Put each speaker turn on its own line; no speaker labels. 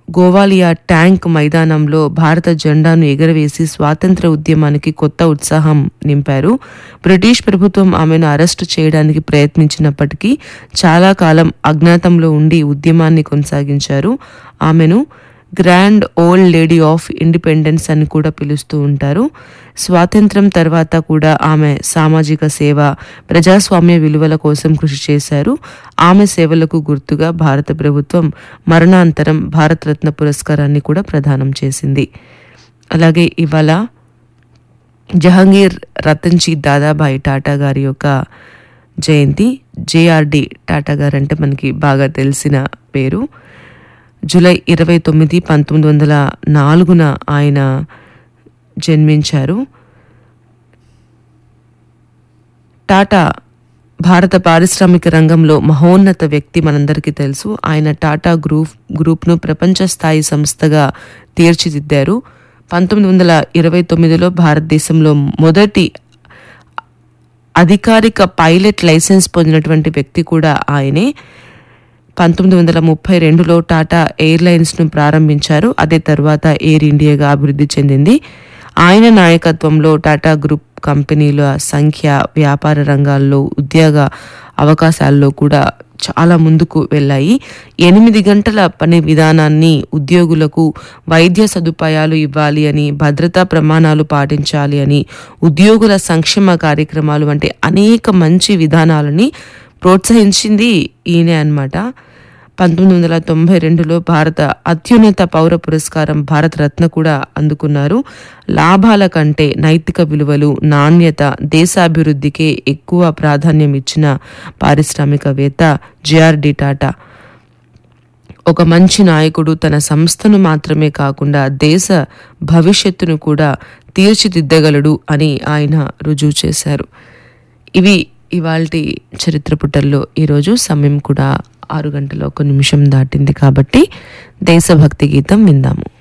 Gowalia tank మైదానంలో భారత జెండాను ఎగరవేసి స్వాతంత్ర ఉద్యమానికి కొత్త ఉత్సాహం నింపారు బ్రిటిష్ ప్రభుత్వం ఆమెను అరెస్టు చేయడానికి ప్రయత్నించినప్పటికీ చాలా కాలం అజ్ఞాతంలో ఉండి ఉద్యమాన్ని కొనసాగించారు ఆమెను grand old lady of independence అని కూడా పిలుస్తూ ఉంటారు స్వాతంత్రం తర్వాత కూడా ఆమె సామాజిక సేవ ప్రజాస్వామ్య విలువల కోసం కృషి చేశారు ఆమె సేవలకు గుర్తుగా భారత ప్రభుత్వం మరణాంతరం భారతరత్న పురస్కారాన్ని కూడా ప్రదానం చేసింది అలాగే ఇవాళ జహంగీర్ రతన్జీ దాదాబాయి టాటా గారి యొక్క జయంతి జేఆర్డి టాటా గారు అంటే మనకి బాగా తెలిసిన పేరు జూలై ఇరవై తొమ్మిది పంతొమ్మిది వందల నాలుగున ఆయన జన్మించారు టాటా భారత పారిశ్రామిక రంగంలో మహోన్నత వ్యక్తి మనందరికీ తెలుసు ఆయన టాటా గ్రూప్ గ్రూప్ను ప్రపంచ స్థాయి సంస్థగా తీర్చిదిద్దారు పంతొమ్మిది వందల ఇరవై తొమ్మిదిలో భారతదేశంలో మొదటి అధికారిక పైలట్ లైసెన్స్ పొందినటువంటి వ్యక్తి కూడా ఆయనే పంతొమ్మిది వందల ముప్పై రెండులో టాటా ఎయిర్లైన్స్ను ప్రారంభించారు అదే తర్వాత ఎయిర్ ఇండియాగా అభివృద్ధి చెందింది ఆయన నాయకత్వంలో టాటా గ్రూప్ కంపెనీల సంఖ్య వ్యాపార రంగాల్లో ఉద్యోగ అవకాశాల్లో కూడా చాలా ముందుకు వెళ్ళాయి ఎనిమిది గంటల పని విధానాన్ని ఉద్యోగులకు వైద్య సదుపాయాలు ఇవ్వాలి అని భద్రతా ప్రమాణాలు పాటించాలి అని ఉద్యోగుల సంక్షేమ కార్యక్రమాలు వంటి అనేక మంచి విధానాలని ప్రోత్సహించింది ఈయనే అన్నమాట పంతొమ్మిది వందల తొంభై రెండులో భారత అత్యున్నత పౌర పురస్కారం భారత రత్న కూడా అందుకున్నారు లాభాల కంటే నైతిక విలువలు నాణ్యత దేశాభివృద్ధికే ఎక్కువ ప్రాధాన్యం ఇచ్చిన పారిశ్రామికవేత్త జేఆర్డి టాటా ఒక మంచి నాయకుడు తన సంస్థను మాత్రమే కాకుండా దేశ భవిష్యత్తును కూడా తీర్చిదిద్దగలడు అని ఆయన రుజువు చేశారు ఇవి ఇవాల్టి చరిత్ర పుటల్లో ఈరోజు సమయం కూడా ఆరు గంటల ఒక నిమిషం దాటింది కాబట్టి దేశభక్తి గీతం విందాము